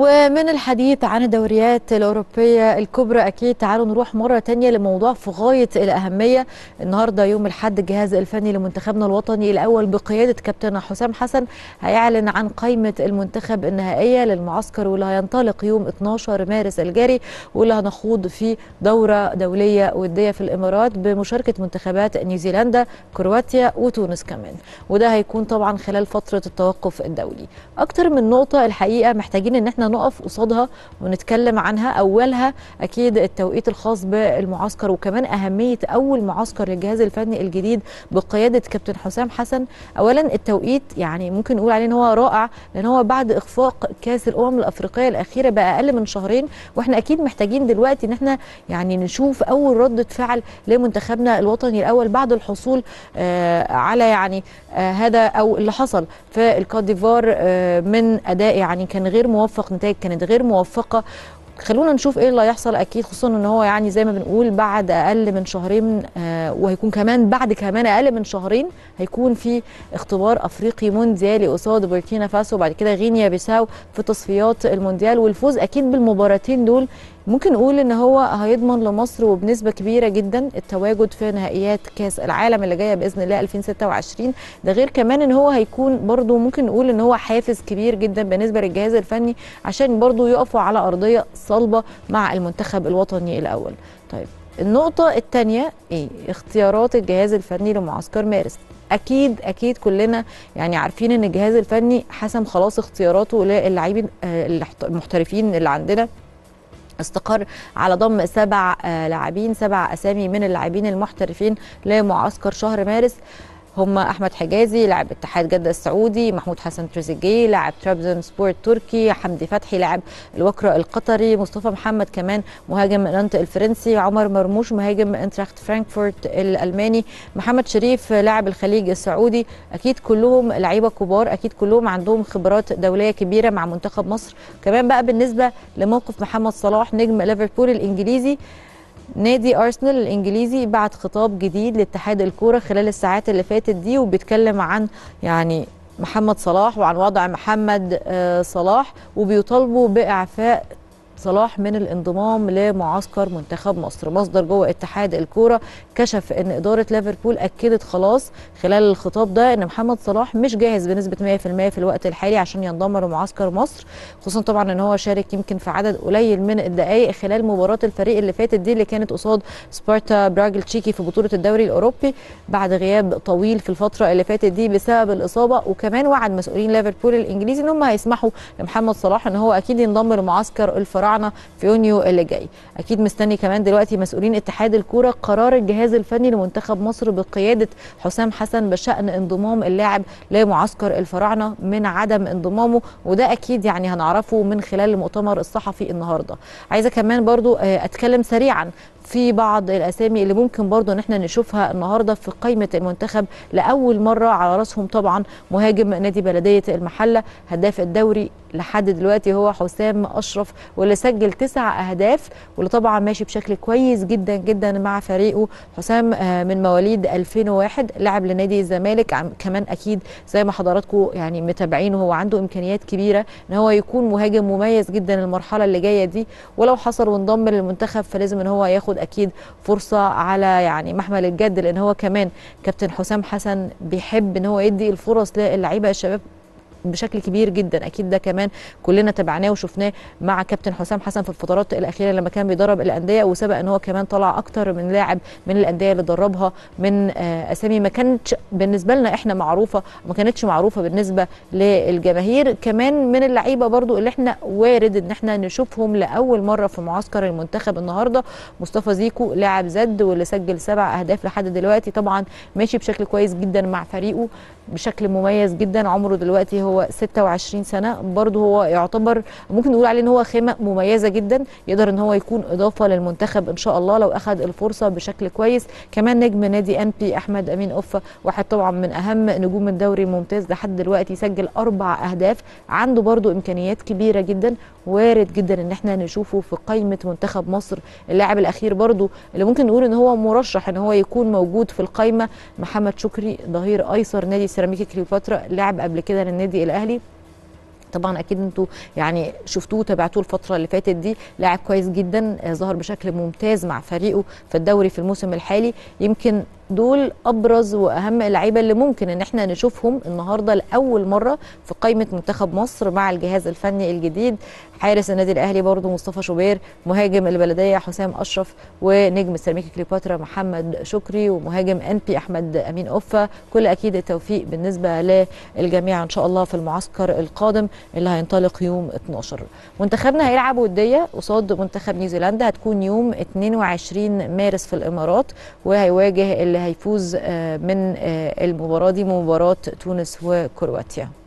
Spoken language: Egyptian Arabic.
ومن الحديث عن الدوريات الأوروبية الكبرى أكيد تعالوا نروح مرة تانية لموضوع في غاية الأهمية النهاردة يوم الحد الجهاز الفني لمنتخبنا الوطني الأول بقيادة كابتن حسام حسن هيعلن عن قائمة المنتخب النهائية للمعسكر واللي هينطلق يوم 12 مارس الجاري واللي هنخوض فيه دورة دولية ودية في الإمارات بمشاركة منتخبات نيوزيلندا كرواتيا وتونس كمان وده هيكون طبعا خلال فترة التوقف الدولي أكتر من نقطة الحقيقة محتاجين إن احنا نقف قصادها ونتكلم عنها اولها اكيد التوقيت الخاص بالمعسكر وكمان اهميه اول معسكر للجهاز الفني الجديد بقياده كابتن حسام حسن اولا التوقيت يعني ممكن نقول عليه ان هو رائع لان هو بعد اخفاق كاس الامم الافريقيه الاخيره بقى اقل من شهرين واحنا اكيد محتاجين دلوقتي ان احنا يعني نشوف اول رده فعل لمنتخبنا الوطني الاول بعد الحصول آه على يعني آه هذا او اللي حصل في الكوت ديفوار آه من اداء يعني كان غير موفق نتائج كانت غير موفقه خلونا نشوف ايه اللي هيحصل اكيد خصوصا ان هو يعني زي ما بنقول بعد اقل من شهرين آه وهيكون كمان بعد كمان اقل من شهرين هيكون في اختبار افريقي مونديالي قصاد بوركينا فاسو وبعد كده غينيا بيساو في تصفيات المونديال والفوز اكيد بالمباراتين دول ممكن نقول ان هو هيضمن لمصر وبنسبه كبيره جدا التواجد في نهائيات كاس العالم اللي جايه باذن الله 2026 ده غير كمان ان هو هيكون برضو ممكن نقول ان هو حافز كبير جدا بالنسبه للجهاز الفني عشان برضو يقفوا على ارضيه صلبه مع المنتخب الوطني الاول طيب النقطة الثانية ايه؟ اختيارات الجهاز الفني لمعسكر مارس. اكيد اكيد كلنا يعني عارفين ان الجهاز الفني حسم خلاص اختياراته للاعبين المحترفين اللي عندنا استقر على ضم سبع لاعبين سبع اسامي من اللاعبين المحترفين لمعسكر شهر مارس هم احمد حجازي لاعب اتحاد جده السعودي محمود حسن تريزيجيه لاعب ترابزون سبورت تركي حمدي فتحي لاعب الوكرة القطري مصطفى محمد كمان مهاجم نانت الفرنسي عمر مرموش مهاجم انتراخت فرانكفورت الالماني محمد شريف لاعب الخليج السعودي اكيد كلهم لعيبه كبار اكيد كلهم عندهم خبرات دوليه كبيره مع منتخب مصر كمان بقى بالنسبه لموقف محمد صلاح نجم ليفربول الانجليزي نادي ارسنال الانجليزي بعت خطاب جديد لاتحاد الكوره خلال الساعات اللي فاتت دي وبيتكلم عن يعني محمد صلاح وعن وضع محمد صلاح وبيطالبوا باعفاء صلاح من الانضمام لمعسكر منتخب مصر مصدر جوه اتحاد الكوره كشف ان اداره ليفربول اكدت خلاص خلال الخطاب ده ان محمد صلاح مش جاهز بنسبه 100% في الوقت الحالي عشان ينضم لمعسكر مصر خصوصا طبعا ان هو شارك يمكن في عدد قليل من الدقائق خلال مباراه الفريق اللي فاتت دي اللي كانت قصاد سبارتا براغ التشيكي في بطوله الدوري الاوروبي بعد غياب طويل في الفتره اللي فاتت دي بسبب الاصابه وكمان وعد مسؤولين ليفربول الانجليزي ان هم هيسمحوا لمحمد صلاح ان هو اكيد ينضم لمعسكر الفراعنه في يونيو اللي جاي اكيد مستني كمان دلوقتي مسؤولين اتحاد الكوره قرار الجهاز الفني لمنتخب مصر بقياده حسام حسن بشان انضمام اللاعب لمعسكر الفراعنه من عدم انضمامه وده اكيد يعني هنعرفه من خلال المؤتمر الصحفي النهارده عايزه كمان برضو اتكلم سريعا في بعض الاسامي اللي ممكن برضو ان احنا نشوفها النهارده في قائمه المنتخب لاول مره على راسهم طبعا مهاجم نادي بلديه المحله هداف الدوري لحد دلوقتي هو حسام اشرف واللي سجل تسع اهداف واللي طبعا ماشي بشكل كويس جدا جدا مع فريقه حسام من مواليد 2001 لعب لنادي الزمالك كمان اكيد زي ما حضراتكم يعني متابعين وهو عنده امكانيات كبيره ان هو يكون مهاجم مميز جدا المرحله اللي جايه دي ولو حصل وانضم للمنتخب فلازم ان هو ياخد اكيد فرصه على يعني محمل الجد لان هو كمان كابتن حسام حسن بيحب ان هو يدي الفرص للعيبه الشباب بشكل كبير جدا اكيد ده كمان كلنا تابعناه وشفناه مع كابتن حسام حسن في الفترات الاخيره لما كان بيدرب الانديه وسبق ان هو كمان طلع اكتر من لاعب من الانديه اللي دربها من اسامي ما كانتش بالنسبه لنا احنا معروفه ما كانتش معروفه بالنسبه للجماهير كمان من اللعيبه برضو اللي احنا وارد ان احنا نشوفهم لاول مره في معسكر المنتخب النهارده مصطفى زيكو لاعب زد واللي سجل سبع اهداف لحد دلوقتي طبعا ماشي بشكل كويس جدا مع فريقه بشكل مميز جدا عمره دلوقتي هو 26 سنه برضه هو يعتبر ممكن نقول عليه ان هو خامه مميزه جدا يقدر ان هو يكون اضافه للمنتخب ان شاء الله لو اخذ الفرصه بشكل كويس كمان نجم نادي ان بي احمد امين اوفا واحد طبعا من اهم نجوم الدوري الممتاز لحد دلوقتي سجل اربع اهداف عنده برضه امكانيات كبيره جدا وارد جدا ان احنا نشوفه في قائمه منتخب مصر اللاعب الاخير برضه اللي ممكن نقول ان هو مرشح ان هو يكون موجود في القائمه محمد شكري ظهير ايسر نادي سيراميكا كليوباترا لعب قبل كده للنادي الاهلي طبعا اكيد انتوا يعني شفتوه تابعتوه الفتره اللي فاتت دي لاعب كويس جدا آه، ظهر بشكل ممتاز مع فريقه في الدوري في الموسم الحالي يمكن دول ابرز واهم اللعيبه اللي ممكن ان احنا نشوفهم النهارده لاول مره في قائمه منتخب مصر مع الجهاز الفني الجديد حارس النادي الاهلي برضه مصطفى شوبير مهاجم البلديه حسام اشرف ونجم سيراميكا كليوباترا محمد شكري ومهاجم ان بي احمد امين اوفا كل اكيد التوفيق بالنسبه للجميع ان شاء الله في المعسكر القادم اللي هينطلق يوم 12 منتخبنا هيلعب وديه قصاد منتخب نيوزيلندا هتكون يوم 22 مارس في الامارات وهيواجه اللي هيفوز آه، من آه، المباراه دي مباراه تونس وكرواتيا